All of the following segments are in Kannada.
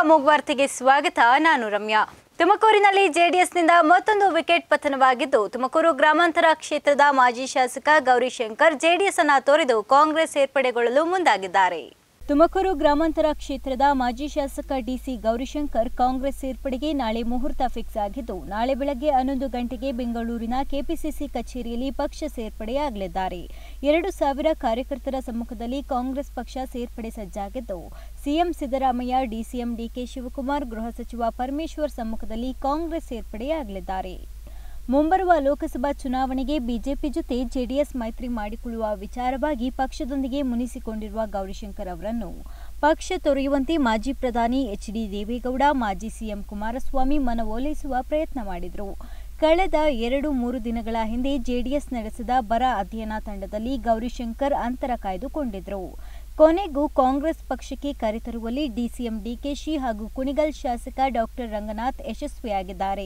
ಮೂಗ್ ವಾರ್ತೆಗೆ ಸ್ವಾಗತ ನಾನು ರಮ್ಯಾ ತುಮಕೂರಿನಲ್ಲಿ ಜೆಡಿಎಸ್ನಿಂದ ಮತ್ತೊಂದು ವಿಕೆಟ್ ಪತನವಾಗಿದ್ದು ತುಮಕೂರು ಗ್ರಾಮಾಂತರ ಕ್ಷೇತ್ರದ ಮಾಜಿ ಶಾಸಕ ಗೌರಿಶಂಕರ್ ಜೆಡಿಎಸ್ ಅನ್ನ ತೊರೆದು ಕಾಂಗ್ರೆಸ್ ಸೇರ್ಪಡೆಗೊಳ್ಳಲು ಮುಂದಾಗಿದ್ದಾರೆ ತುಮಕೂರು ಗ್ರಾಮಾಂತರ ಕ್ಷೇತ್ರದ ಮಾಜಿ ಶಾಸಕ ಡಿಸಿ ಗೌರಿಶಂಕರ್ ಕಾಂಗ್ರೆಸ್ ಸೇರ್ಪಡೆಗೆ ನಾಳೆ ಮುಹೂರ್ತ ಫಿಕ್ಸ್ ಆಗಿದ್ದು ನಾಳೆ ಬೆಳಗ್ಗೆ ಹನ್ನೊಂದು ಗಂಟೆಗೆ ಬೆಂಗಳೂರಿನ ಕೆಪಿಸಿಸಿ ಕಚೇರಿಯಲ್ಲಿ ಪಕ್ಷ ಸೇರ್ಪಡೆಯಾಗಲಿದ್ದಾರೆ ಎರಡು ಸಾವಿರ ಕಾರ್ಯಕರ್ತರ ಸಮ್ಮುಖದಲ್ಲಿ ಕಾಂಗ್ರೆಸ್ ಪಕ್ಷ ಸೇರ್ಪಡೆ ಸಜ್ಜಾಗಿದ್ದು CM Siddaramaiah DCM DK Shivakumar ಗೃಹ ಸಚಿವ ಪರಮೇಶ್ವರ್ ಸಮ್ಮುಖದಲ್ಲಿ ಕಾಂಗ್ರೆಸ್ ಸೇರ್ಪಡೆಯಾಗಲಿದ್ದಾರೆ ಮುಂಬರುವ ಲೋಕಸಭಾ ಚುನಾವಣೆಗೆ ಬಿಜೆಪಿ ಜೊತೆ ಜೆಡಿಎಸ್ ಮೈತ್ರಿ ಮಾಡಿಕೊಳ್ಳುವ ವಿಚಾರವಾಗಿ ಪಕ್ಷದೊಂದಿಗೆ ಮುನಿಸಿಕೊಂಡಿರುವ ಗೌರಿಶಂಕರ್ ಅವರನ್ನು ಪಕ್ಷ ತೊರೆಯುವಂತೆ ಮಾಜಿ ಪ್ರಧಾನಿ ಎಚ್ ಡಿ ದೇವೇಗೌಡ ಮಾಜಿ ಸಿಎಂ ಕುಮಾರಸ್ವಾಮಿ ಮನವೊಲಿಸುವ ಪ್ರಯತ್ನ ಮಾಡಿದರು ಕಳೆದ ಎರಡು ಮೂರು ದಿನಗಳ ಹಿಂದೆ ಜೆಡಿಎಸ್ ನಡೆಸಿದ ಬರ ಅಧ್ಯಯನ ತಂಡದಲ್ಲಿ ಗೌರಿಶಂಕರ್ ಅಂತರ ಕಾಯ್ದುಕೊಂಡಿದ್ರು ಕೊನೆಗೂ ಕಾಂಗ್ರೆಸ್ ಪಕ್ಷಕ್ಕೆ ಕರೆತರುವಲ್ಲಿ ಡಿಸಿಎಂ ಡಿಕೆಶಿ ಹಾಗೂ ಕುಣಿಗಲ್ ಶಾಸಕ ಡಾಕ್ಟರ್ ರಂಗನಾಥ್ ಯಶಸ್ವಿಯಾಗಿದ್ದಾರೆ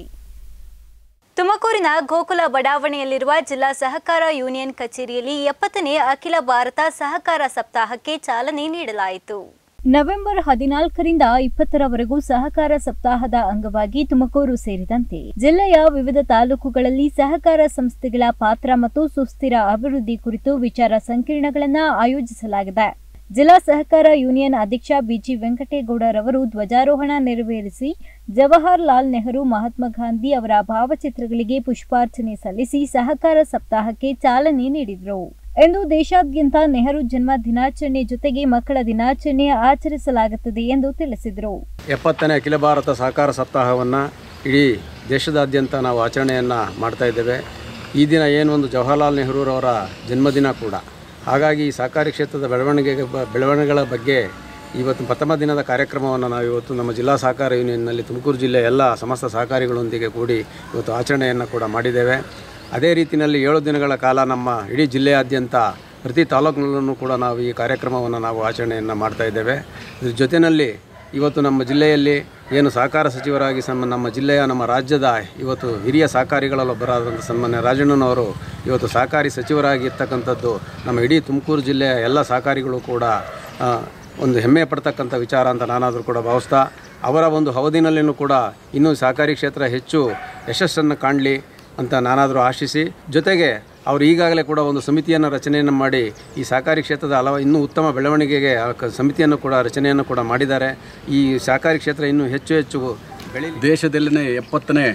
ತುಮಕೂರಿನ ಗೋಕುಲ ಬಡಾವಣೆಯಲ್ಲಿರುವ ಜಿಲ್ಲಾ ಸಹಕಾರ ಯೂನಿಯನ್ ಕಚೇರಿಯಲ್ಲಿ ಎಪ್ಪತ್ತನೇ ಅಖಿಲ ಭಾರತ ಸಹಕಾರ ಸಪ್ತಾಹಕ್ಕೆ ಚಾಲನೆ ನೀಡಲಾಯಿತು ನವೆಂಬರ್ ಹದಿನಾಲ್ಕರಿಂದ ಇಪ್ಪತ್ತರವರೆಗೂ ಸಹಕಾರ ಸಪ್ತಾಹದ ಅಂಗವಾಗಿ ತುಮಕೂರು ಸೇರಿದಂತೆ ಜಿಲ್ಲೆಯ ವಿವಿಧ ತಾಲೂಕುಗಳಲ್ಲಿ ಸಹಕಾರ ಸಂಸ್ಥೆಗಳ ಪಾತ್ರ ಮತ್ತು ಸುಸ್ಥಿರ ಅಭಿವೃದ್ಧಿ ಕುರಿತು ವಿಚಾರ ಸಂಕಿರಣಗಳನ್ನು ಆಯೋಜಿಸಲಾಗಿದೆ ಜಿಲ್ಲಾ ಸಹಕಾರ ಯೂನಿಯನ್ ಅಧ್ಯಕ್ಷ ಬಿಜಿ ವೆಂಕಟೇಗೌಡರವರು ಧ್ವಜಾರೋಹಣ ನೆರವೇರಿಸಿ ಜವಾಹರ್ ಲಾಲ್ ನೆಹರು ಮಹಾತ್ಮ ಗಾಂಧಿ ಅವರ ಭಾವಚಿತ್ರಗಳಿಗೆ ಪುಷ್ಪಾರ್ಚನೆ ಸಲ್ಲಿಸಿ ಸಹಕಾರ ಸಪ್ತಾಹಕ್ಕೆ ಚಾಲನೆ ನೀಡಿದರು ಎಂದು ದೇಶಾದ್ಯಂತ ನೆಹರು ಜನ್ಮ ದಿನಾಚರಣೆ ಜೊತೆಗೆ ಮಕ್ಕಳ ದಿನಾಚರಣೆ ಆಚರಿಸಲಾಗುತ್ತದೆ ಎಂದು ತಿಳಿಸಿದರು ಎಪ್ಪತ್ತನೇ ಅಖಿಲ ಭಾರತ ಸಹಕಾರ ಸಪ್ತಾಹವನ್ನು ಇಡೀ ದೇಶದಾದ್ಯಂತ ನಾವು ಆಚರಣೆಯನ್ನು ಮಾಡ್ತಾ ಇದ್ದೇವೆ ಈ ದಿನ ಏನು ಒಂದು ಜವಾಹರ್ಲಾಲ್ ನೆಹರೂರವರ ಜನ್ಮದಿನ ಕೂಡ ಹಾಗಾಗಿ ಈ ಸಹಕಾರಿ ಕ್ಷೇತ್ರದ ಬೆಳವಣಿಗೆ ಬೆಳವಣಿಗೆಗಳ ಬಗ್ಗೆ ಇವತ್ತು ಪ್ರಥಮ ದಿನದ ಕಾರ್ಯಕ್ರಮವನ್ನು ನಾವು ಇವತ್ತು ನಮ್ಮ ಜಿಲ್ಲಾ ಸಹಕಾರ ಯೂನಿಯನ್ನಲ್ಲಿ ತುಮಕೂರು ಜಿಲ್ಲೆಯ ಎಲ್ಲ ಸಮಸ್ತ ಸಹಕಾರಿಗಳೊಂದಿಗೆ ಕೂಡಿ ಇವತ್ತು ಆಚರಣೆಯನ್ನು ಕೂಡ ಮಾಡಿದ್ದೇವೆ ಅದೇ ರೀತಿಯಲ್ಲಿ ಏಳು ದಿನಗಳ ಕಾಲ ನಮ್ಮ ಇಡೀ ಜಿಲ್ಲೆಯಾದ್ಯಂತ ಪ್ರತಿ ತಾಲೂಕಿನಲ್ಲೂ ಕೂಡ ನಾವು ಈ ಕಾರ್ಯಕ್ರಮವನ್ನು ನಾವು ಆಚರಣೆಯನ್ನು ಮಾಡ್ತಾ ಇದ್ದೇವೆ ಇದ್ರ ಜೊತೆಯಲ್ಲಿ ಇವತ್ತು ನಮ್ಮ ಜಿಲ್ಲೆಯಲ್ಲಿ ಏನು ಸಹಕಾರ ಸಚಿವರಾಗಿ ಸಮ ನಮ್ಮ ಜಿಲ್ಲೆಯ ನಮ್ಮ ರಾಜ್ಯದ ಇವತ್ತು ಹಿರಿಯ ಸಹಕಾರಿಗಳಲ್ಲೊಬ್ಬರಾದಂಥ ಸನ್ಮಾನ್ಯ ರಾಜಣ್ಣನವರು ಇವತ್ತು ಸಹಕಾರಿ ಸಚಿವರಾಗಿರ್ತಕ್ಕಂಥದ್ದು ನಮ್ಮ ಇಡೀ ತುಮಕೂರು ಜಿಲ್ಲೆಯ ಎಲ್ಲ ಸಹಕಾರಿಗಳು ಕೂಡ ಆ, ಒಂದು ಹೆಮ್ಮೆ ಪಡ್ತಕ್ಕಂಥ ವಿಚಾರ ಅಂತ ನಾನಾದರೂ ಕೂಡ ಭಾವಿಸ್ತಾ ಅವರ ಒಂದು ಅವಧಿನಲ್ಲಿಯೂ ಕೂಡ ಇನ್ನೂ ಸಹಕಾರಿ ಕ್ಷೇತ್ರ ಹೆಚ್ಚು ಯಶಸ್ಸನ್ನು ಕಾಣಲಿ ಅಂತ ನಾನಾದರೂ ಆಶಿಸಿ ಜೊತೆಗೆ ಅವರು ಈಗಾಗಲೇ ಕೂಡ ಒಂದು ಸಮಿತಿಯನ್ನು ರಚನೆಯನ್ನು ಮಾಡಿ ಈ ಸಹಕಾರಿ ಕ್ಷೇತ್ರದ ಹಲವು ಇನ್ನೂ ಉತ್ತಮ ಬೆಳವಣಿಗೆಗೆ ಆ ಕ- ಸಮಿತಿಯನ್ನು ಕೂಡ ರಚನೆಯನ್ನು ಕೂಡ ಮಾಡಿದ್ದಾರೆ ಈ ಸಹಕಾರಿ ಕ್ಷೇತ್ರ ಇನ್ನೂ ಹೆಚ್ಚು ಹೆಚ್ಚು ಬೆಳಿ ದೇಶದಲ್ಲಿನೇ ಎಪ್ಪತ್ತನೇ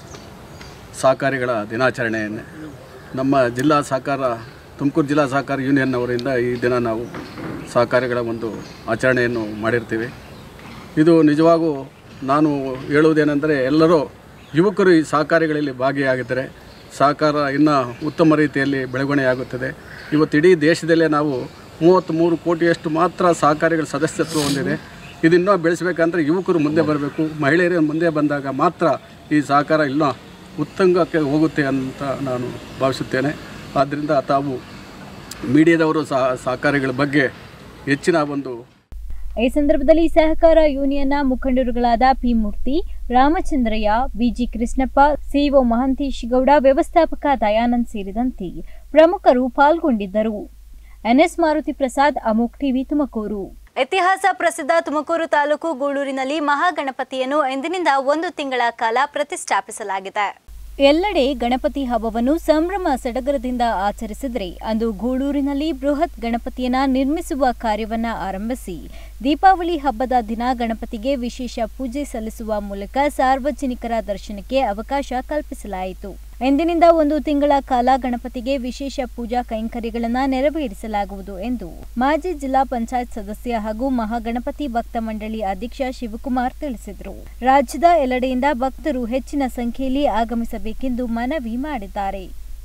ಸಹಕಾರಿಗಳ ದಿನಾಚರಣೆಯನ್ನು ನಮ್ಮ ಜಿಲ್ಲಾ ಸಹಕಾರ ತುಮಕೂರು ಜಿಲ್ಲಾ ಸಹಕಾರ ಯೂನಿಯನ್ ಅವರಿಂದ ಈ ದಿನ ನಾವು ಸಹಕಾರಿಗಳ ಒಂದು ಆಚರಣೆಯನ್ನು ಮಾಡಿರ್ತೀವಿ ಇದು ನಿಜವಾಗೂ ನಾನು ಹೇಳುವುದೇನೆಂದರೆ ಎಲ್ಲರೂ ಯುವಕರು ಈ ಸಹಕಾರಿಗಳಲ್ಲಿ ಭಾಗಿಯಾಗಿದ್ದರೆ ಸಹಕಾರ ಇನ್ನೂ ಉತ್ತಮ ರೀತಿಯಲ್ಲಿ ಬೆಳವಣಿಗೆಯಾಗುತ್ತದೆ ಇವತ್ತು ಇಡೀ ದೇಶದಲ್ಲೇ ನಾವು ಮೂವತ್ತ್ಮೂರು ಕೋಟಿಯಷ್ಟು ಮಾತ್ರ ಸಹಕಾರಿಗಳ ಸದಸ್ಯತ್ವ ಹೊಂದಿದೆ ಇದನ್ನು ಬೆಳೆಸಬೇಕಂದ್ರೆ ಯುವಕರು ಮುಂದೆ ಬರಬೇಕು ಮಹಿಳೆಯರು ಮುಂದೆ ಬಂದಾಗ ಮಾತ್ರ ಈ ಸಹಕಾರ ಇನ್ನೂ ಉತ್ತುಂಗಕ್ಕೆ ಹೋಗುತ್ತೆ ಅಂತ ನಾನು ಭಾವಿಸುತ್ತೇನೆ ಆದ್ದರಿಂದ ತಾವು ಮೀಡಿಯಾದವರು ಸಹ ಸಹಕಾರಿಗಳ ಬಗ್ಗೆ ಹೆಚ್ಚಿನ ಒಂದು ಈ ಸಂದರ್ಭದಲ್ಲಿ ಸಹಕಾರ ಯೂನಿಯನ್ನ ಮುಖಂಡರುಗಳಾದ P Murthy Ramachandraiah BG Krishnappa CO Mahantesh Gowda ವ್ಯವಸ್ಥಾಪಕ ದಯಾನಂದ್ ಸೇರಿದಂತೆ ಪ್ರಮುಖರು ಪಾಲ್ಗೊಂಡಿದ್ದರು ಎನ್ಎಸ್ ಮಾರುತಿ ಪ್ರಸಾದ್ ಅಮೋಕ್ ಟಿವಿ ತುಮಕೂರು ಇತಿಹಾಸ ಪ್ರಸಿದ್ಧ ತುಮಕೂರು ತಾಲೂಕು ಗೂಳೂರಿನಲ್ಲಿ ಮಹಾಗಣಪತಿಯನ್ನು ಎಂದಿನಿಂದ ಒಂದು ತಿಂಗಳ ಕಾಲ ಪ್ರತಿಷ್ಠಾಪಿಸಲಾಗಿದೆ ಎಲ್ಲೆಡೆ ಗಣಪತಿ ಹಬ್ಬವನ್ನು ಸಂಭ್ರಮ ಸಡಗರದಿಂದ ಆಚರಿಸಿದರೆ ಅಂದು ಗೂಳೂರಿನಲ್ಲಿ ಬೃಹತ್ ಗಣಪತಿಯನ್ನ ನಿರ್ಮಿಸುವ ಕಾರ್ಯವನ್ನ ಆರಂಭಿಸಿ ದೀಪಾವಳಿ ಹಬ್ಬದ ದಿನ ಗಣಪತಿಗೆ ವಿಶೇಷ ಪೂಜೆ ಸಲ್ಲಿಸುವ ಮೂಲಕ ಸಾರ್ವಜನಿಕರ ದರ್ಶನಕ್ಕೆ ಅವಕಾಶ ಕಲ್ಪಿಸಲಾಯಿತು ಎಂದಿನಿಂದ ಒಂದು ತಿಂಗಳ ಕಾಲ ಗಣಪತಿಗೆ ವಿಶೇಷ ಪೂಜಾ ಕೈಂಕರ್ಯಗಳನ್ನು ನೆರವೇರಿಸಲಾಗುವುದು ಎಂದು ಮಾಜಿ ಜಿಲ್ಲಾ ಪಂಚಾಯತ್ ಸದಸ್ಯ ಹಾಗೂ ಮಹಾಗಣಪತಿ ಭಕ್ತ ಮಂಡಳಿ ಅಧ್ಯಕ್ಷ ಶಿವಕುಮಾರ್ ತಿಳಿಸಿದರು ರಾಜ್ಯದ ಎಲ್ಲೆಡೆಯಿಂದ ಭಕ್ತರು ಹೆಚ್ಚಿನ ಸಂಖ್ಯೆಯಲ್ಲಿ ಆಗಮಿಸಬೇಕೆಂದು ಮನವಿ ಮಾಡಿದ್ದಾರೆ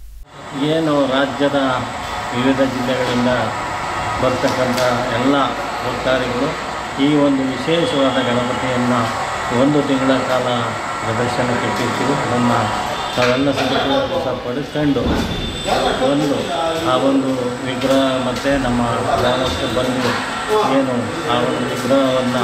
ಏನು ರಾಜ್ಯದ ವಿವಿಧ ಜಿಲ್ಲೆಗಳಿಂದ ಬರ್ತಕ್ಕಂಥ ಎಲ್ಲ ಭಕ್ತಾದಿಗಳು ಈ ಒಂದು ವಿಶೇಷವಾದ ಗಣಪತಿಯನ್ನು ಒಂದು ತಿಂಗಳ ಕಾಲ ಪ್ರದರ್ಶನಕ್ಕೆ ಇಟ್ಟಿರ್ತೀವಿ ಅದನ್ನು ತಾವೆಲ್ಲ ಸದುಪಯೋಗ ಪಡಿಸ್ಕೊಂಡು ಒಂದು ಆ ಒಂದು ವಿಗ್ರಹ ಮತ್ತು ನಮ್ಮ ಗ್ರಾಮಸ್ಥರು ಬಂದು ಏನು ಆ ಒಂದು ವಿಗ್ರಹವನ್ನು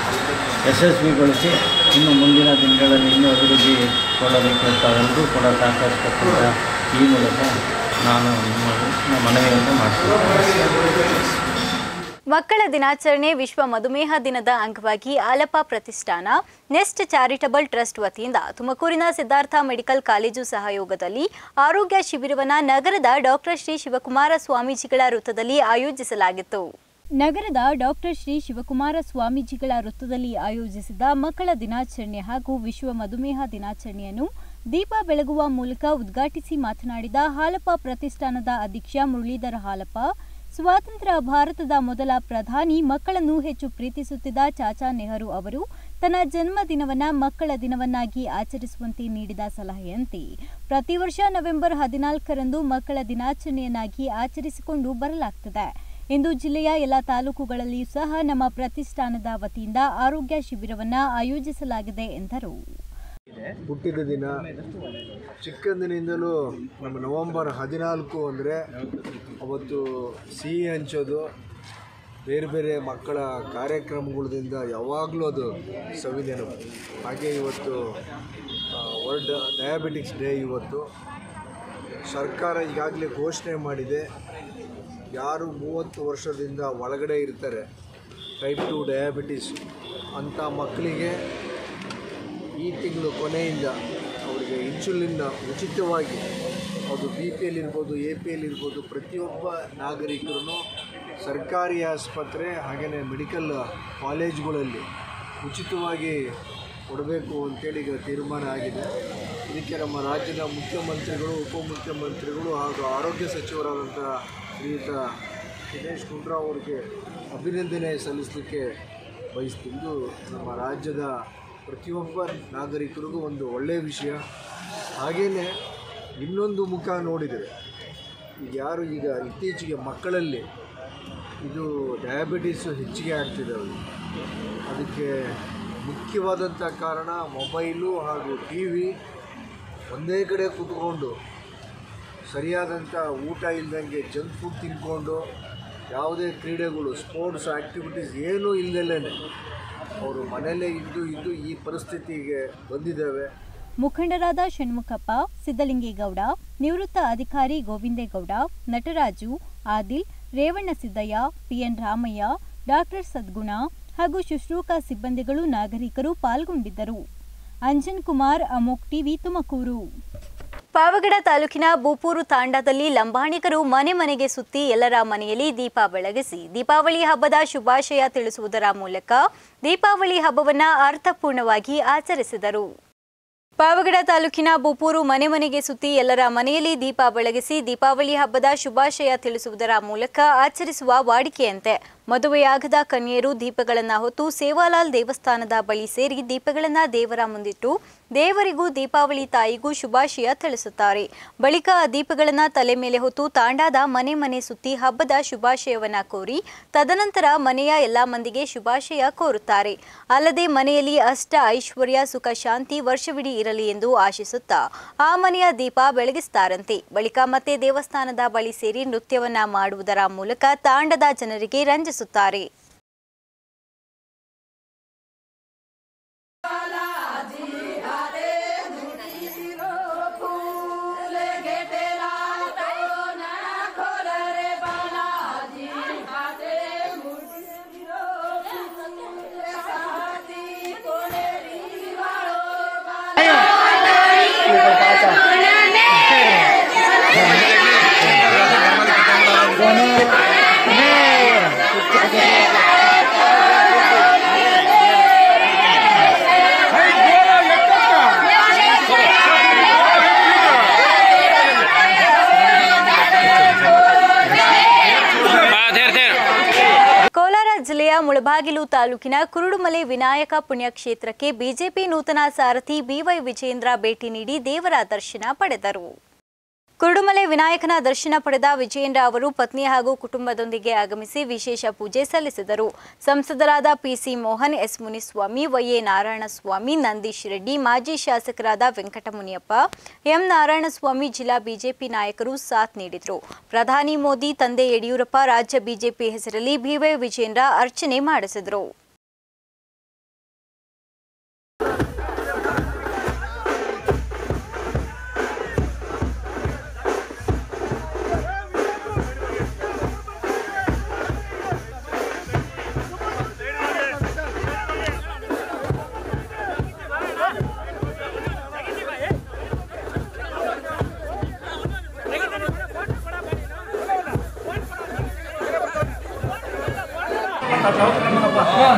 ಯಶಸ್ವಿಗೊಳಿಸಿ ಇನ್ನು ಮುಂದಿನ ದಿನಗಳಲ್ಲಿ ಇನ್ನೂ ಅಭಿವೃದ್ಧಿ ಕೊಳ್ಳಬೇಕು ತಾವೆಲ್ಲರೂ ಕೂಡ ಸಹಕರಿಸತಕ್ಕಂಥ ಈ ಮೂಲಕ ನಾನು ನಿಮ್ಮ ಮನವಿಯನ್ನು ಮಾಡ್ತೀನಿ ಮಕ್ಕಳ ದಿನಾಚರಣೆ ವಿಶ್ವ ಮಧುಮೇಹ ದಿನದ ಅಂಗವಾಗಿ ಆಲಪ ಪ್ರತಿಷ್ಠಾನ ನೆಸ್ಟ್ ಚಾರಿಟಬಲ್ ಟ್ರಸ್ಟ್ ವತಿಯಿಂದ ತುಮಕೂರಿನ ಸಿದ್ಧಾರ್ಥ ಮೆಡಿಕಲ್ ಕಾಲೇಜು ಸಹಯೋಗದಲ್ಲಿ ಆರೋಗ್ಯ ಶಿಬಿರವನ್ನು ನಗರದ ಡಾಕ್ಟರ್ ಶ್ರೀ ಶಿವಕುಮಾರ ಸ್ವಾಮೀಜಿಗಳ ವೃತ್ತದಲ್ಲಿ ಆಯೋಜಿಸಲಾಗಿತ್ತು ನಗರದ ಡಾಕ್ಟರ್ ಶ್ರೀ ಶಿವಕುಮಾರ ಸ್ವಾಮೀಜಿಗಳ ವೃತ್ತದಲ್ಲಿ ಆಯೋಜಿಸಿದ ಮಕ್ಕಳ ದಿನಾಚರಣೆ ಹಾಗೂ ವಿಶ್ವ ಮಧುಮೇಹ ದಿನಾಚರಣೆಯನ್ನು ದೀಪ ಬೆಳಗುವ ಮೂಲಕ ಉದ್ಘಾಟಿಸಿ ಮಾತನಾಡಿದ ಹಾಲಪ್ಪ ಪ್ರತಿಷ್ಠಾನದ ಅಧ್ಯಕ್ಷ ಮುರಳೀಧರ ಹಾಲಪ್ಪ ಸ್ವಾತಂತ್ರ್ಯ ಭಾರತದ ಮೊದಲ ಪ್ರಧಾನಿ ಮಕ್ಕಳನ್ನು ಹೆಚ್ಚು ಪ್ರೀತಿಸುತ್ತಿದ್ದ ಚಾಚಾ ನೆಹರು ಅವರು ತನ್ನ ಜನ್ಮದಿನವನ್ನ ಮಕ್ಕಳ ದಿನವನ್ನಾಗಿ ಆಚರಿಸುವಂತೆ ನೀಡಿದ ಸಲಹೆಯಂತೆ ಪ್ರತಿ ವರ್ಷ ನವೆಂಬರ್ ಹದಿನಾಲ್ಕರಂದು ಮಕ್ಕಳ ದಿನಾಚರಣೆಯನ್ನಾಗಿ ಆಚರಿಸಿಕೊಂಡು ಬರಲಾಗ್ತದೆ ಇಂದು ಜಿಲ್ಲೆಯ ಎಲ್ಲ ತಾಲೂಕುಗಳಲ್ಲಿಯೂ ಸಹ ನಮ್ಮ ಪ್ರತಿಷ್ಠಾನದ ವತಿಯಿಂದ ಆರೋಗ್ಯ ಶಿಬಿರವನ್ನ ಆಯೋಜಿಸಲಾಗಿದೆ ಎಂದರು ಹುಟ್ಟಿದ ದಿನ ಚಿಕ್ಕಂದಿನಿಂದಲೂ ನಮ್ಮ ನವಂಬರ್ ಹದಿನಾಲ್ಕು ಅಂದರೆ ಅವತ್ತು ಸಿಹಿ ಹಂಚೋದು ಬೇರೆ ಬೇರೆ ಮಕ್ಕಳ ಕಾರ್ಯಕ್ರಮಗಳಿಂದ ಯಾವಾಗಲೂ ಅದು ಸವಿ ನೆನಪು ಹಾಗೆ ಇವತ್ತು ವರ್ಲ್ಡ್ ಡಯಾಬಿಟಿಕ್ಸ್ ಡೇ ಇವತ್ತು ಸರ್ಕಾರ ಈಗಾಗಲೇ ಘೋಷಣೆ ಮಾಡಿದೆ ಯಾರು ಮೂವತ್ತು ವರ್ಷದಿಂದ ಒಳಗಡೆ ಇರ್ತಾರೆ ಟೈಪ್ ಟು ಡಯಾಬಿಟಿಸ್ ಅಂಥ ಮಕ್ಕಳಿಗೆ ಈ ತಿಂಗಳು ಕೊನೆಯಿಂದ ಅವರಿಗೆ ಇನ್ಸುಲಿನ್ನ ಉಚಿತವಾಗಿ ಅದು ಬಿ ಪಿ ಎಲ್ ಇರ್ಬೋದು ಎ ಪಿ ಎಲ್ ಇರ್ಬೋದು ಪ್ರತಿಯೊಬ್ಬ ನಾಗರಿಕರು ಸರ್ಕಾರಿ ಆಸ್ಪತ್ರೆ ಹಾಗೆಯೇ ಮೆಡಿಕಲ್ ಕಾಲೇಜುಗಳಲ್ಲಿ ಉಚಿತವಾಗಿ ಕೊಡಬೇಕು ಅಂತೇಳಿ ಈಗ ತೀರ್ಮಾನ ಆಗಿದೆ ಇದಕ್ಕೆ ನಮ್ಮ ರಾಜ್ಯದ ಮುಖ್ಯಮಂತ್ರಿಗಳು ಉಪಮುಖ್ಯಮಂತ್ರಿಗಳು ಹಾಗೂ ಆರೋಗ್ಯ ಸಚಿವರಾದಂಥ ಶ್ರೀಯುತ ದಿನೇಶ್ ಗುಂಡ್ರಾವ್ ಅವರಿಗೆ ಅಭಿನಂದನೆ ಸಲ್ಲಿಸಲಿಕ್ಕೆ ಬಯಸ್ತೀನಿ ಇದು ನಮ್ಮ ರಾಜ್ಯದ ಪ್ರತಿಯೊಬ್ಬ ನಾಗರಿಕರಿಗೂ ಒಂದು ಒಳ್ಳೆಯ ವಿಷಯ ಹಾಗೆಯೇ ಇನ್ನೊಂದು ಮುಖ ನೋಡಿದರೆ ಈಗ ಯಾರು ಈಗ ಇತ್ತೀಚೆಗೆ ಮಕ್ಕಳಲ್ಲಿ ಇದು ಡಯಾಬಿಟೀಸು ಹೆಚ್ಚಿಗೆ ಆಗ್ತಿದ್ದಾವೆ ಅದಕ್ಕೆ ಮುಖ್ಯವಾದಂಥ ಕಾರಣ ಮೊಬೈಲು ಹಾಗೂ ಟಿ ವಿ ಒಂದೇ ಕಡೆ ಕೂತ್ಕೊಂಡು ಸರಿಯಾದಂಥ ಊಟ ಇಲ್ದಂಗೆ ಜಂಕ್ ಫುಡ್ ತಿನ್ಕೊಂಡು ಯಾವುದೇ ಕ್ರೀಡೆಗಳು ಸ್ಪೋರ್ಟ್ಸ್ ಆ್ಯಕ್ಟಿವಿಟೀಸ್ ಏನೂ ಇಲ್ಲದಲೇ ಅವರು ಮನೆಯಲ್ಲೇ ಇದ್ದು ಇದ್ದು ಈ ಪರಿಸ್ಥಿತಿಗೆ ಬಂದಿದ್ದಾವೆ ಮುಖಂಡರಾದ ಷಣ್ಮುಖಪ್ಪ ಸಿದ್ದಲಿಂಗೇಗೌಡ ನಿವೃತ್ತ ಅಧಿಕಾರಿ ಗೋವಿಂದೇಗೌಡ ನಟರಾಜು ಆದಿಲ್ ರೇವಣ್ಣ ಸಿದ್ದಯ್ಯ ಪಿಎನ್ ರಾಮಯ್ಯ ಡಾಕ್ಟರ್ ಸದ್ಗುಣ ಹಾಗೂ ಶುಶ್ರೂಷಾ ಸಿಬ್ಬಂದಿಗಳು ನಾಗರಿಕರು ಪಾಲ್ಗೊಂಡಿದ್ದರು ಅಂಜನ್ ಕುಮಾರ್ ಅಮೋಕ್ ಟಿವಿ ತುಮಕೂರು ಪಾವಗಡ ತಾಲೂಕಿನ ಬೂಪೂರು ತಾಂಡದಲ್ಲಿ ಲಂಬಾಣಿಗರು ಮನೆ ಮನೆಗೆ ಸುತ್ತಿ ಎಲ್ಲರ ಮನೆಯಲ್ಲಿ ದೀಪ ಬೆಳಗಿಸಿ ದೀಪಾವಳಿ ಹಬ್ಬದ ಶುಭಾಶಯ ತಿಳಿಸುವುದರ ಮೂಲಕ ದೀಪಾವಳಿ ಹಬ್ಬವನ್ನ ಅರ್ಥಪೂರ್ಣವಾಗಿ ಆಚರಿಸಿದರು ಪಾವಗಡ ತಾಲೂಕಿನ ಬೂಪೂರು ಮನೆ ಮನೆಗೆ ಸುತ್ತಿ ಎಲ್ಲರ ಮನೆಯಲ್ಲಿ ದೀಪ ಬೆಳಗಿಸಿ ದೀಪಾವಳಿ ಹಬ್ಬದ ಶುಭಾಶಯ ತಿಳಿಸುವುದರ ಮೂಲಕ ಆಚರಿಸುವ ವಾಡಿಕೆಯಂತೆ ಮದುವೆಯಾಗದ ಕನ್ಯೆಯರು ದೀಪಗಳನ್ನು ಹೊತ್ತು ಸೇವಾಲಾಲ್ ದೇವಸ್ಥಾನದ ಬಳಿ ಸೇರಿ ದೀಪಗಳನ್ನು ದೇವರ ಮುಂದಿಟ್ಟು ದೇವರಿಗೂ ದೀಪಾವಳಿ ತಾಯಿಗೂ ಶುಭಾಶಯ ತಿಳಿಸುತ್ತಾರೆ ಬಳಿಕ ಆ ದೀಪಗಳನ್ನು ತಲೆ ಮೇಲೆ ಹೊತ್ತು ತಾಂಡಾದ ಮನೆ ಮನೆ ಸುತ್ತಿ ಹಬ್ಬದ ಶುಭಾಶಯವನ್ನ ಕೋರಿ ತದನಂತರ ಮನೆಯ ಎಲ್ಲಾ ಮಂದಿಗೆ ಶುಭಾಶಯ ಕೋರುತ್ತಾರೆ ಅಲ್ಲದೆ ಮನೆಯಲ್ಲಿ ಅಷ್ಟ ಐಶ್ವರ್ಯ ಸುಖ ಶಾಂತಿ ವರ್ಷವಿಡೀ ಇರಲಿ ಎಂದು ಆಶಿಸುತ್ತಾ ಆ ಮನೆಯ ದೀಪ ಬೆಳಗಿಸ್ತಾರಂತೆ ಬಳಿಕ ಮತ್ತೆ ದೇವಸ್ಥಾನದ ಬಳಿ ಸೇರಿ ನೃತ್ಯವನ್ನ ಮಾಡುವುದರ ಮೂಲಕ ತಾಂಡದ ಜನರಿಗೆ ರಂಜಿಸುತ್ತಾರೆ ಕೋಲಾರ ಜಿಲ್ಲೆಯ ಮುಳಬಾಗಿಲು ತಾಲೂಕಿನ ಕುರುಡುಮಲೆ ವಿನಾಯಕ ಪುಣ್ಯಕ್ಷೇತ್ರಕ್ಕೆ ಬಿಜೆಪಿ ನೂತನ ಸಾರಥಿ ಬಿವೈ ವಿಜೇಂದ್ರ ಭೇಟಿ ನೀಡಿ ದೇವರ ದರ್ಶನ ಪಡೆದರು ಕುರುಡುಮಲೆ ವಿನಾಯಕನ ದರ್ಶನ ಪಡೆದ ವಿಜಯೇಂದ್ರ ಅವರು ಪತ್ನಿ ಹಾಗೂ ಕುಟುಂಬದೊಂದಿಗೆ ಆಗಮಿಸಿ ವಿಶೇಷ ಪೂಜೆ ಸಲ್ಲಿಸಿದರು ಸಂಸದರಾದ PC Mohan S Muniswamy YA Narayanaswamy Nandish Reddy ಮಾಜಿ ಶಾಸಕರಾದ ವೆಂಕಟಮುನಿಯಪ್ಪ ಎಂ ನಾರಾಯಣಸ್ವಾಮಿ ಜಿಲ್ಲಾ ಬಿಜೆಪಿ ನಾಯಕರು ಸಾಥ್ ನೀಡಿದರು ಪ್ರಧಾನಿ ಮೋದಿ ತಂದೆ ಯಡಿಯೂರಪ್ಪ ರಾಜ್ಯ ಬಿಜೆಪಿ ಹೆಸರಲ್ಲಿ ಬಿವೈ ವಿಜೇಂದ್ರ ಅರ್ಚನೆ ಮಾಡಿಸಿದರು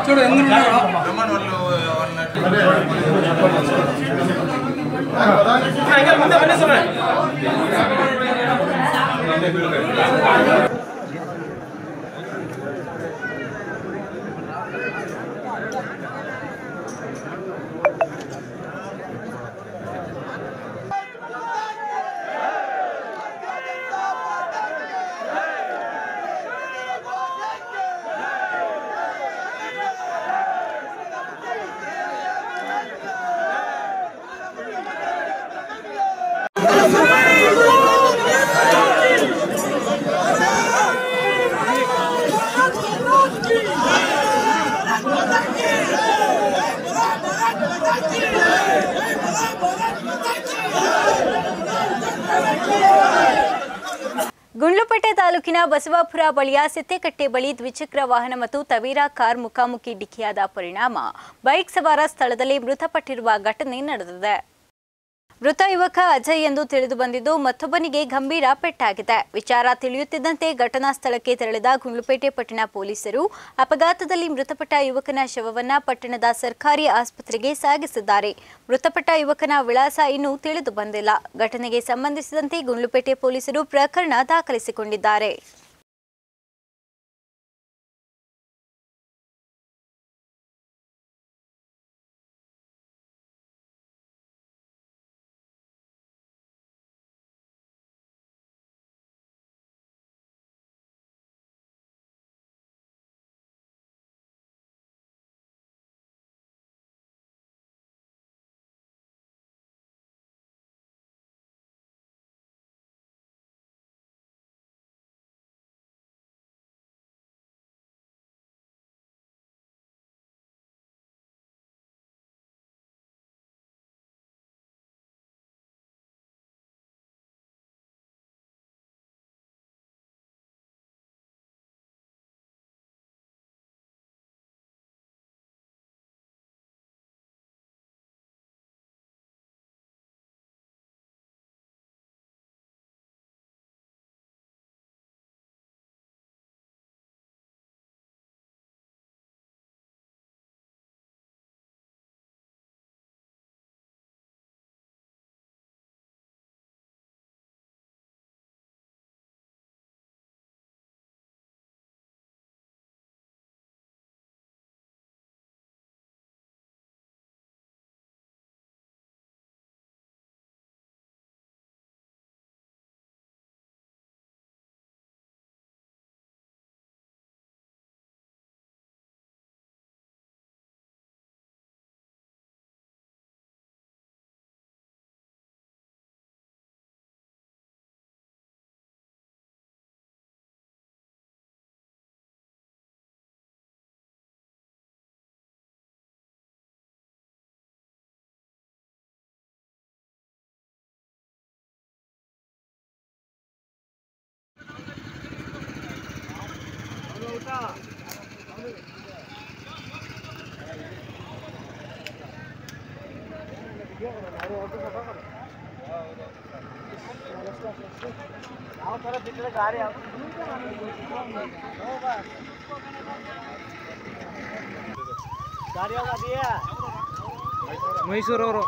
ಗುಂಡ್ಲುಪೇಟೆ ತಾಲೂಕಿನ ಬಸವಾಪುರ ಬಳಿಯ ಸಿದ್ದೆಕಟ್ಟೆ ಬಳಿ ದ್ವಿಚಕ್ರ ವಾಹನ ಮತ್ತು ತವೀರಾ ಕಾರ್ ಮುಖಾಮುಖಿ ಡಿಕ್ಕಿಯಾದ ಪರಿಣಾಮ ಬೈಕ್ ಸವಾರ ಸ್ಥಳದಲ್ಲಿ ಮೃತಪಟ್ಟಿರುವ ಘಟನೆ ನಡೆದಿದೆ ಮೃತ ಯುವಕ ಅಜಯ್ ಎಂದು ತಿಳಿದು ಬಂದಿದ್ದು ಮತ್ತೊಬ್ಬನಿಗೆ ಗಂಭೀರ ಪೆಟ್ಟಾಗಿದೆ ವಿಚಾರ ತಿಳಿಯುತ್ತಿದ್ದಂತೆ ಘಟನಾ ಸ್ಥಳಕ್ಕೆ ತೆರಳಿದ ಗುಂಡ್ಲುಪೇಟೆ ಪಟ್ಟಣ ಪೊಲೀಸರು ಅಪಘಾತದಲ್ಲಿ ಮೃತಪಟ್ಟ ಯುವಕನ ಶವವನ್ನ ಪಟ್ಟಣದ ಸರ್ಕಾರಿ ಆಸ್ಪತ್ರೆಗೆ ಸಾಗಿಸಿದ್ದಾರೆ ಮೃತಪಟ್ಟ ಯುವಕನ ವಿಳಾಸ ಇನ್ನೂ ತಿಳಿದು ಬಂದಿಲ್ಲ ಘಟನೆಗೆ ಸಂಬಂಧಿಸಿದಂತೆ ಗುಂಡ್ಲುಪೇಟೆ ಪೊಲೀಸರು ಪ್ರಕರಣ ದಾಖಲಿಸಿಕೊಂಡಿದ್ದಾರೆ ಮೈಸೂರವರು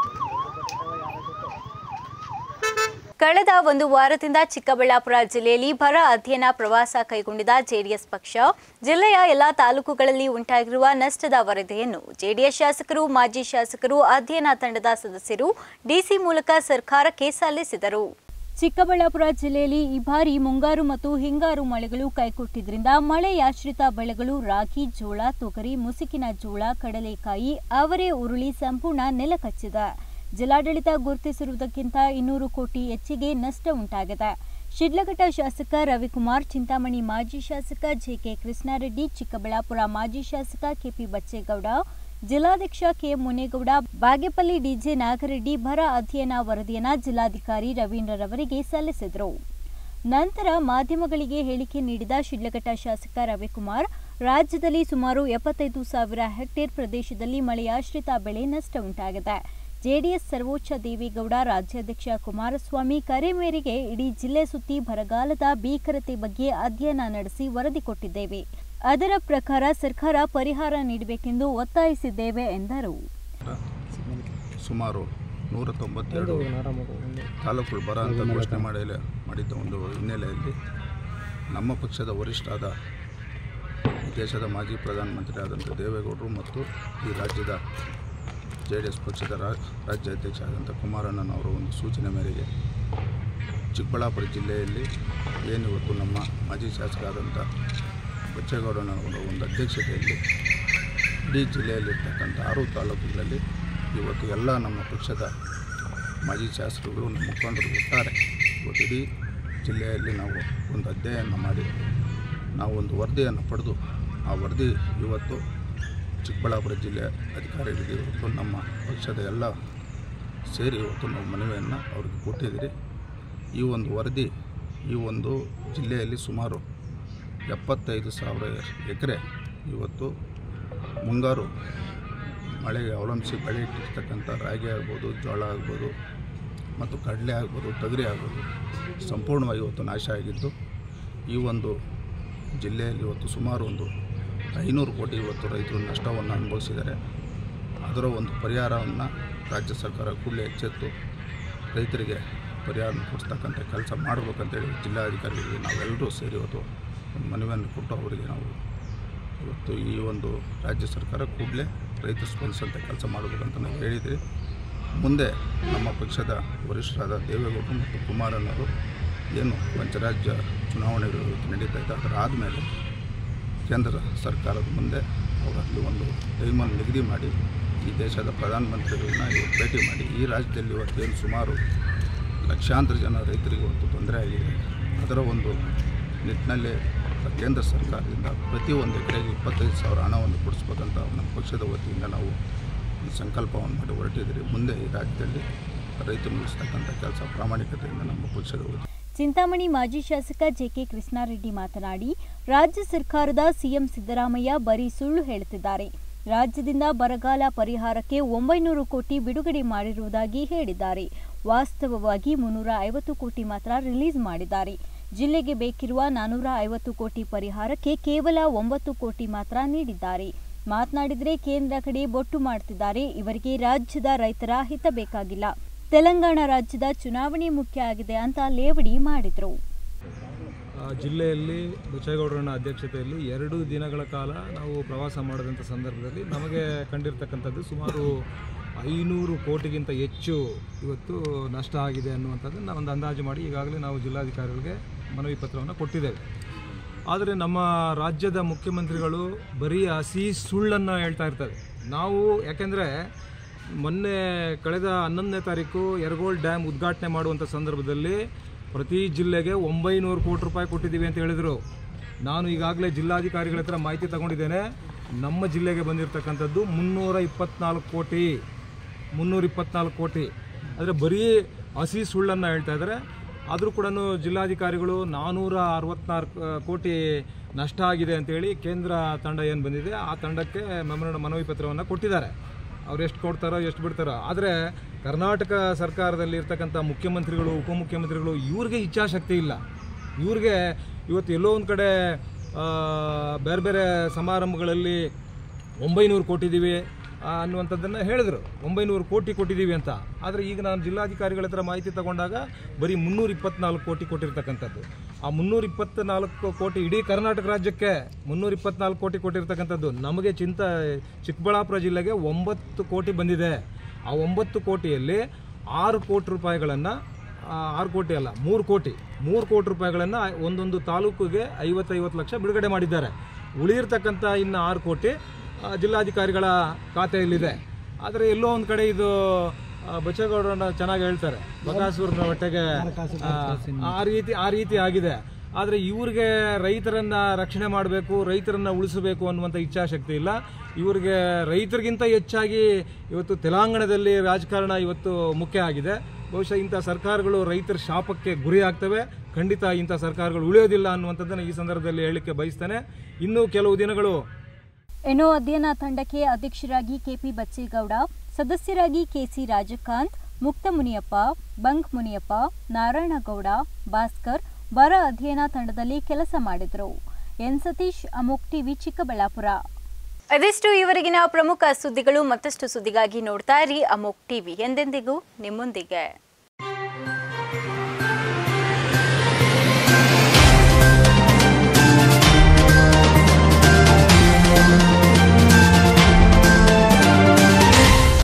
ಕಳೆದ ಒಂದು ವಾರದಿಂದ ಚಿಕ್ಕಬಳ್ಳಾಪುರ ಜಿಲ್ಲೆಯಲ್ಲಿ ಬರ ಅಧ್ಯಯನ ಪ್ರವಾಸ ಕೈಗೊಂಡಿದ್ದ ಜೆಡಿಎಸ್ ಪಕ್ಷ ಜಿಲ್ಲೆಯ ಎಲ್ಲಾ ತಾಲೂಕುಗಳಲ್ಲಿ ಉಂಟಾಗಿರುವ ನಷ್ಟದ ವರದಿಯನ್ನು ಜೆಡಿಎಸ್ ಶಾಸಕರು ಮಾಜಿ ಶಾಸಕರು ಅಧ್ಯಯನ ತಂಡದ ಸದಸ್ಯರು ಡಿಸಿ ಮೂಲಕ ಸರ್ಕಾರಕ್ಕೆ ಸಲ್ಲಿಸಿದರು ಚಿಕ್ಕಬಳ್ಳಾಪುರ ಜಿಲ್ಲೆಯಲ್ಲಿ ಈ ಬಾರಿ ಮುಂಗಾರು ಮತ್ತು ಹಿಂಗಾರು ಮಳೆಗಳು ಕೈಕೊಟ್ಟಿದ್ರಿಂದ ಮಳೆಯಾಶ್ರಿತ ಬೆಳೆಗಳು ರಾಗಿ ಜೋಳ ತೊಗರಿ ಮುಸುಕಿನ ಜೋಳ ಕಡಲೆಕಾಯಿ ಅವರೇ ಉರುಳಿ ಸಂಪೂರ್ಣ ನೆಲಕಚ್ಚಿದೆ ಜಿಲ್ಲಾಡಳಿತ ಗುರುತಿಸಿರುವುದಕ್ಕಿಂತ ಇನ್ನೂರು ಕೋಟಿ ಹೆಚ್ಚಿಗೆ ನಷ್ಟ ಉಂಟಾಗಿದೆ ಶಿಡ್ಲಘಟ್ಟ ಶಾಸಕ ರವಿಕುಮಾರ್ ಚಿಂತಾಮಣಿ ಮಾಜಿ ಶಾಸಕ ಜೆಕೆ ಕೃಷ್ಣಾರೆಡ್ಡಿ ಚಿಕ್ಕಬಳ್ಳಾಪುರ ಮಾಜಿ ಶಾಸಕ ಕೆಪಿ ಬಚ್ಚೇಗೌಡ ಜಿಲ್ಲಾಧ್ಯಕ್ಷ ಕೆ ಮುನೇಗೌಡ ಬಾಗೇಪಲ್ಲಿ ಡಿಜೆ ನಾಗರೆಡ್ಡಿ ಬರ ಅಧ್ಯಯನ ವರದಿಯನ್ನ ಜಿಲ್ಲಾಧಿಕಾರಿ ರವೀಂದ್ರರವರಿಗೆ ಸಲ್ಲಿಸಿದರು ನಂತರ ಮಾಧ್ಯಮಗಳಿಗೆ ಹೇಳಿಕೆ ನೀಡಿದ ಶಿಡ್ಲಘಟ್ಟ ಶಾಸಕ ರವಿಕುಮಾರ್ ರಾಜ್ಯದಲ್ಲಿ ಸುಮಾರು ಎಪ್ಪತ್ತೈದು ಸಾವಿರ ಹೆಕ್ಟೇರ್ ಪ್ರದೇಶದಲ್ಲಿ ಮಳೆಯಾಶ್ರಿತ ಬೆಳೆ ನಷ್ಟ ಉಂಟಾಗಿದೆ ಜೆಡಿಎಸ್ ಸರ್ವೋಚ್ಚ ದೇವೇಗೌಡ ರಾಜ್ಯಾಧ್ಯಕ್ಷ ಕುಮಾರಸ್ವಾಮಿ ಕರೆ ಮೇರೆಗೆ ಇಡೀ ಜಿಲ್ಲೆ ಸುತ್ತಿ ಬರಗಾಲದ ಭೀಕರತೆ ಬಗ್ಗೆ ಅಧ್ಯಯನ ನಡೆಸಿ ವರದಿ ಕೊಟ್ಟಿದ್ದೇವೆ ಅದರ ಪ್ರಕಾರ ಸರ್ಕಾರ ಪರಿಹಾರ ನೀಡಬೇಕೆಂದು ಒತ್ತಾಯಿಸಿದ್ದೇವೆ ಎಂದರು ಸುಮಾರು ನೂರ ತೊಂಬತ್ತೆರಡು ತಾಲೂಕುಗಳು ಬರ ಅಂತ ಘೋಷಣೆ ಮಾಡಿ ಮಾಡಿದ್ದ ಒಂದು ಹಿನ್ನೆಲೆಯಲ್ಲಿ ನಮ್ಮ ಪಕ್ಷದ ವರಿಷ್ಠರಾದ ದೇಶದ ಮಾಜಿ ಪ್ರಧಾನಮಂತ್ರಿ ಆದಂಥ ದೇವೇಗೌಡರು ಮತ್ತು ಈ ರಾಜ್ಯದ ಜೆ ಡಿ ಎಸ್ ಪಕ್ಷದ ರಾ- ರಾಜ್ಯ ಅಧ್ಯಕ್ಷ ಆದಂಥ ಕುಮಾರಣ್ಣನವರ ಒಂದು ಸೂಚನೆ ಮೇರೆಗೆ ಚಿಕ್ಕಬಳ್ಳಾಪುರ ಜಿಲ್ಲೆಯಲ್ಲಿ ಏನು ಇವತ್ತು ನಮ್ಮ ಮಾಜಿ ಶಾಸಕರಾದಂಥ ಬಚ್ಚೇಗೌಡನವರ ಒಂದು ಅಧ್ಯಕ್ಷತೆಯಲ್ಲಿ ಇಡೀ ಜಿಲ್ಲೆಯಲ್ಲಿರ್ತಕ್ಕಂಥ ಆರು ತಾಲೂಕುಗಳಲ್ಲಿ ಇವತ್ತು ಎಲ್ಲ ನಮ್ಮ ಪಕ್ಷದ ಮಾಜಿ ಶಾಸಕರುಗಳು ನಮ್ಮ ಮುಖಂಡರು ಒಟ್ಟಾರೆ ಇವತ್ತು ಇಡೀ ಜಿಲ್ಲೆಯಲ್ಲಿ ನಾವು ಒಂದು ಅಧ್ಯಯನ ಮಾಡಿ ನಾವು ಒಂದು ವರದಿಯನ್ನು ಪಡೆದು ಆ ವರದಿ ಇವತ್ತು ಚಿಕ್ಕಬಳ್ಳಾಪುರ ಜಿಲ್ಲೆಯ ಅಧಿಕಾರಿಗಳಿಗೆ ಇವತ್ತು ನಮ್ಮ ಪಕ್ಷದ ಎಲ್ಲ ಸೇರಿ ಇವತ್ತು ನಾವು ಮನವಿಯನ್ನು ಅವ್ರಿಗೆ ಕೊಟ್ಟಿದ್ದೀರಿ ಈ ಒಂದು ವರದಿ ಈ ಒಂದು ಜಿಲ್ಲೆಯಲ್ಲಿ ಸುಮಾರು ಎಪ್ಪತ್ತೈದು ಸಾವಿರ ಎಕರೆ ಇವತ್ತು ಮುಂಗಾರು ಮಳೆಗೆ ಅವಲಂಬಿಸಿ ಬೆಳೆ ಇಟ್ಟಿರ್ತಕ್ಕಂಥ ರಾಗಿ ಆಗ್ಬೋದು ಜೋಳ ಆಗ್ಬೋದು ಮತ್ತು ಕಡಲೆ ಆಗ್ಬೋದು ತೊಗರಿ ಆಗ್ಬೋದು ಸಂಪೂರ್ಣವಾಗಿ ಇವತ್ತು ನಾಶ ಆಗಿದ್ದು ಈ ಒಂದು ಜಿಲ್ಲೆಯಲ್ಲಿ ಇವತ್ತು ಸುಮಾರು ಒಂದು ಐನೂರು ಕೋಟಿ ಇವತ್ತು ರೈತರು ನಷ್ಟವನ್ನು ಅನುಭವಿಸಿದ್ದಾರೆ ಅದರ ಒಂದು ಪರಿಹಾರವನ್ನು ರಾಜ್ಯ ಸರ್ಕಾರ ಕೂಡಲೇ ಎಚ್ಚೆತ್ತು ರೈತರಿಗೆ ಪರಿಹಾರ ಕೊಡಿಸ್ತಕ್ಕಂಥ ಕೆಲಸ ಮಾಡಬೇಕಂತೇಳಿ ಜಿಲ್ಲಾಧಿಕಾರಿಗಳಿಗೆ ನಾವೆಲ್ಲರೂ ಸೇರಿ ಇವತ್ತು ಒಂದು ಮನವಿಯನ್ನು ಕೊಟ್ಟು ಅವರಿಗೆ ನಾವು ಇವತ್ತು ಈ ಒಂದು ರಾಜ್ಯ ಸರ್ಕಾರ ಕೂಡಲೇ ರೈತರು ಸ್ಪಂದಿಸಂಥ ಕೆಲಸ ಮಾಡಬೇಕಂತ ನಾವು ಹೇಳಿದ್ರಿ ಮುಂದೆ ನಮ್ಮ ಪಕ್ಷದ ವರಿಷ್ಠರಾದ ದೇವೇಗೌಡರು ಮತ್ತು ಕುಮಾರಣ್ಣವರು ಏನು ಪಂಚರಾಜ್ಯ ಚುನಾವಣೆಗಳು ಇವತ್ತು ನಡೀತಾ ಇದೆ ಅದರ ಆದಮೇಲೆ ಕೇಂದ್ರ ಸರ್ಕಾರದ ಮುಂದೆ ಅವರಲ್ಲಿ ಒಂದು ಟೈಮನ್ನು ನಿಗದಿ ಮಾಡಿ ಈ ದೇಶದ ಪ್ರಧಾನಮಂತ್ರಿಗಳನ್ನ ಇವತ್ತು ಭೇಟಿ ಮಾಡಿ ಈ ರಾಜ್ಯದಲ್ಲಿ ಇವತ್ತೇನು ಸುಮಾರು ಲಕ್ಷಾಂತರ ಜನ ರೈತರಿಗೆ ಇವತ್ತು ತೊಂದರೆ ಆಗಿದೆ ಅದರ ಒಂದು ನಿಟ್ಟಿನಲ್ಲಿ ಕೇಂದ್ರ ಸರ್ಕಾರದಿಂದ ಪ್ರತಿ ಒಂದು ಎಕರೆಗೆ ಇಪ್ಪತ್ತೈದು ಸಾವಿರ ಹಣವನ್ನು ಕೊಡಿಸ್ಬೇಕಂತ ನಮ್ಮ ಪಕ್ಷದ ವತಿಯಿಂದ ನಾವು ಒಂದು ಸಂಕಲ್ಪವನ್ನು ಮಾಡಿ ಹೊರಟಿದ್ದೀರಿ ಮುಂದೆ ಈ ರಾಜ್ಯದಲ್ಲಿ ರೈತರು ಉಳಿಸ್ತಕ್ಕಂಥ ಕೆಲಸ ಪ್ರಾಮಾಣಿಕತೆಯಿಂದ ನಮ್ಮ ಪಕ್ಷದ ವತಿ ಚಿಂತಾಮಣಿ ಮಾಜಿ ಶಾಸಕ ಜೆಕೆ ಕೃಷ್ಣಾರೆಡ್ಡಿ ಮಾತನಾಡಿ ರಾಜ್ಯ ಸರ್ಕಾರದ ಸಿಎಂ ಸಿದ್ದರಾಮಯ್ಯ ಬರೀ ಸುಳ್ಳು ಹೇಳುತ್ತಿದ್ದಾರೆ ರಾಜ್ಯದಿಂದ ಬರಗಾಲ ಪರಿಹಾರಕ್ಕೆ ಒಂಬೈನೂರು ಕೋಟಿ ಬಿಡುಗಡೆ ಮಾಡಿರುವುದಾಗಿ ಹೇಳಿದ್ದಾರೆ ವಾಸ್ತವವಾಗಿ ಮುನ್ನೂರ ಐವತ್ತು ಕೋಟಿ ಮಾತ್ರ ರಿಲೀಸ್ ಮಾಡಿದ್ದಾರೆ ಜಿಲ್ಲೆಗೆ ಬೇಕಿರುವ ನಾನೂರ ಐವತ್ತು ಕೋಟಿ ಪರಿಹಾರಕ್ಕೆ ಕೇವಲ ಒಂಬತ್ತು ಕೋಟಿ ಮಾತ್ರ ನೀಡಿದ್ದಾರೆ ಮಾತನಾಡಿದರೆ ಕೇಂದ್ರ ಕಡೆ ಬೊಟ್ಟು ಮಾಡ್ತಿದ್ದಾರೆ ಇವರಿಗೆ ರಾಜ್ಯದ ರೈತರ ಹಿತ ಬೇಕಾಗಿಲ್ಲ ತೆಲಂಗಾಣ ರಾಜ್ಯದ ಚುನಾವಣೆ ಮುಖ್ಯ ಆಗಿದೆ ಅಂತ ಲೇವಡಿ ಮಾಡಿದ್ರು ಆ, ಜಿಲ್ಲೆಯಲ್ಲಿ ಬಚ್ಚೇಗೌಡರನ್ನ ಅಧ್ಯಕ್ಷತೆಯಲ್ಲಿ ಎರಡು ದಿನಗಳ ಕಾಲ ನಾವು ಪ್ರವಾಸ ಮಾಡಿದಂಥ ಸಂದರ್ಭದಲ್ಲಿ ನಮಗೆ ಕಂಡಿರ್ತಕ್ಕಂಥದ್ದು ಸುಮಾರು ಐನೂರು ಕೋಟಿಗಿಂತ ಹೆಚ್ಚು ಇವತ್ತು ನಷ್ಟ ಆಗಿದೆ ಅನ್ನುವಂಥದ್ದನ್ನು ಒಂದು ಅಂದಾಜು ಮಾಡಿ ಈಗಾಗಲೇ ನಾವು ಜಿಲ್ಲಾಧಿಕಾರಿಗಳಿಗೆ ಮನವಿ ಪತ್ರವನ್ನು ಕೊಟ್ಟಿದ್ದೇವೆ ಆದರೆ ನಮ್ಮ ರಾಜ್ಯದ ಮುಖ್ಯಮಂತ್ರಿಗಳು ಬರೀ ಹಸಿ ಸುಳ್ಳನ್ನು ಹೇಳ್ತಾ ಇರ್ತಾರೆ ನಾವು ಯಾಕೆಂದರೆ ಮೊನ್ನೆ ಕಳೆದ ಹನ್ನೊಂದನೇ ತಾರೀಕು ಯರಗೋಳ್ ಡ್ಯಾಮ್ ಉದ್ಘಾಟನೆ ಮಾಡುವಂಥ ಸಂದರ್ಭದಲ್ಲಿ ಪ್ರತಿ ಜಿಲ್ಲೆಗೆ ಒಂಬೈನೂರು ಕೋಟಿ ರೂಪಾಯಿ ಕೊಟ್ಟಿದ್ದೀವಿ ಅಂತ ಹೇಳಿದರು ನಾನು ಈಗಾಗಲೇ ಜಿಲ್ಲಾಧಿಕಾರಿಗಳ ಹತ್ರ ಮಾಹಿತಿ ತಗೊಂಡಿದ್ದೇನೆ ನಮ್ಮ ಜಿಲ್ಲೆಗೆ ಬಂದಿರತಕ್ಕಂಥದ್ದು ಮುನ್ನೂರ ಇಪ್ಪತ್ನಾಲ್ಕು ಕೋಟಿ ಮುನ್ನೂರ ಇಪ್ಪತ್ನಾಲ್ಕು ಕೋಟಿ ಆದರೆ ಬರೀ ಹಸಿ ಸುಳ್ಳನ್ನು ಹೇಳ್ತಾ ಇದ್ದಾರೆ ಆದರೂ ಕೂಡ ಜಿಲ್ಲಾಧಿಕಾರಿಗಳು ನಾನ್ನೂರ ಅರವತ್ನಾಲ್ಕು ಕೋಟಿ ನಷ್ಟ ಆಗಿದೆ ಅಂತೇಳಿ ಕೇಂದ್ರ ತಂಡ ಏನು ಬಂದಿದೆ ಆ ತಂಡಕ್ಕೆ ಮೆಮೊರಂಡಮ್ ಮನವಿ ಪತ್ರವನ್ನು ಕೊಟ್ಟಿದ್ದಾರೆ ಅವ್ರು ಎಷ್ಟು ಕೊಡ್ತಾರೋ ಎಷ್ಟು ಬಿಡ್ತಾರೋ ಆದರೆ ಕರ್ನಾಟಕ ಸರ್ಕಾರದಲ್ಲಿ ಇರ್ತಕ್ಕಂಥ ಮುಖ್ಯಮಂತ್ರಿಗಳು ಉಪಮುಖ್ಯಮಂತ್ರಿಗಳು ಇವ್ರಿಗೆ ಇಚ್ಛಾಶಕ್ತಿ ಇಲ್ಲ ಇವ್ರಿಗೆ ಇವತ್ತು ಎಲ್ಲೋ ಒಂದು ಕಡೆ ಆ, ಬೇರೆ ಬೇರೆ ಸಮಾರಂಭಗಳಲ್ಲಿ ಒಂಬೈನೂರು ಕೊಟ್ಟಿದ್ದೀವಿ ಆ, ಅನ್ನುವಂಥದ್ದನ್ನು ಹೇಳಿದರು ಒಂಬೈನೂರು ಕೋಟಿ ಕೊಟ್ಟಿದ್ದೀವಿ ಅಂತ ಆದರೆ ಈಗ ನಾನು ಜಿಲ್ಲಾಧಿಕಾರಿಗಳ ಹತ್ರ ಮಾಹಿತಿ ತಗೊಂಡಾಗ ಬರೀ ಮುನ್ನೂರ ಇಪ್ಪತ್ನಾಲ್ಕು ಕೋಟಿ ಕೊಟ್ಟಿರ್ತಕ್ಕಂಥದ್ದು ಆ ಮುನ್ನೂರ ಇಪ್ಪತ್ನಾಲ್ಕು ಕೋಟಿ ಇಡೀ ಕರ್ನಾಟಕ ರಾಜ್ಯಕ್ಕೆ ಮುನ್ನೂರ ಇಪ್ಪತ್ನಾಲ್ಕು ಕೋಟಿ ಕೊಟ್ಟಿರ್ತಕ್ಕಂಥದ್ದು ನಮಗೆ ಚಿಂತ ಚಿಕ್ಕಬಳ್ಳಾಪುರ ಜಿಲ್ಲೆಗೆ ಒಂಬತ್ತು ಕೋಟಿ ಬಂದಿದೆ ಆ ಒಂಬತ್ತು ಕೋಟಿಯಲ್ಲಿ ಆರು ಕೋಟಿ ರೂಪಾಯಿಗಳನ್ನು ಆರು ಕೋಟಿ ಅಲ್ಲ ಮೂರು ಕೋಟಿ ಮೂರು ಕೋಟಿ ರೂಪಾಯಿಗಳನ್ನು ಒಂದೊಂದು ತಾಲೂಕಿಗೆ ಐವತ್ತೈವತ್ತು ಲಕ್ಷ ಬಿಡುಗಡೆ ಮಾಡಿದ್ದಾರೆ ಉಳಿದಿರ್ತಕ್ಕಂಥ ಇನ್ನು ಆರು ಕೋಟಿ ಆ, ಜಿಲ್ಲಾಧಿಕಾರಿಗಳ ಖಾತೆಯಲ್ಲಿದೆ ಆದರೆ ಎಲ್ಲೋ ಒಂದು ಕಡೆ ಇದು ಆ, ಬಚ್ಚೇಗೌಡರನ್ನ ಚೆನ್ನಾಗಿ ಹೇಳ್ತಾರೆ ಬಕಾಸೂರ್ನ ಹೊಟ್ಟೆಗೆ ಆ, ಆ ರೀತಿ ಆ ರೀತಿ ಆಗಿದೆ ಆದರೆ ಇವ್ರಿಗೆ ರೈತರನ್ನ ರಕ್ಷಣೆ ಮಾಡಬೇಕು ರೈತರನ್ನ ಉಳಿಸಬೇಕು ಅನ್ನುವಂಥ ಇಚ್ಛಾಶಕ್ತಿ ಇಲ್ಲ ಇವ್ರಿಗೆ ರೈತರಿಗಿಂತ ಹೆಚ್ಚಾಗಿ ಇವತ್ತು ತೆಲಂಗಾಣದಲ್ಲಿ ರಾಜಕಾರಣ ಇವತ್ತು ಮುಖ್ಯ ಆಗಿದೆ ಬಹುಶಃ ಇಂಥ ಸರ್ಕಾರಗಳು ರೈತರ ಶಾಪಕ್ಕೆ ಗುರಿ ಆಗ್ತವೆ ಖಂಡಿತ ಇಂಥ ಸರ್ಕಾರಗಳು ಉಳಿಯೋದಿಲ್ಲ ಅನ್ನುವಂಥದ್ದನ್ನು ಈ ಸಂದರ್ಭದಲ್ಲಿ ಹೇಳಲಿಕ್ಕೆ ಬಯಸ್ತೇನೆ ಇನ್ನೂ ಕೆಲವು ದಿನಗಳು ಎನೋ ಅಧ್ಯಯನ ತಂಡಕ್ಕೆ ಅಧ್ಯಕ್ಷರಾಗಿ ಕೆಪಿ ಬಚ್ಚೇಗೌಡ ಸದಸ್ಯರಾಗಿ ಕೆಸಿ ರಾಜಕಾಂತ್ ಮುಕ್ತ ಮುನಿಯಪ್ಪ ಬಂಕ್ ಮುನಿಯಪ್ಪ ನಾರಾಯಣಗೌಡ ಭಾಸ್ಕರ್ ಬರ ಅಧ್ಯಯನ ತಂಡದಲ್ಲಿ ಕೆಲಸ ಮಾಡಿದರು ಎನ್ ಸತೀಶ್ ಅಮೋಕ್ ಟಿವಿ ಚಿಕ್ಕಬಳ್ಳಾಪುರ ಅದಿಷ್ಟು ಇವರೆಗಿನ ಪ್ರಮುಖ ಸುದ್ದಿಗಳು ಮತ್ತಷ್ಟು ಸುದ್ದಿಗಾಗಿ ನೋಡ್ತಾ ಇರಿ ಅಮೋಕ್ ಟಿವಿ ಎಂದೆಂದಿಗೂ ನಿಮ್ಮೊಂದಿಗೆ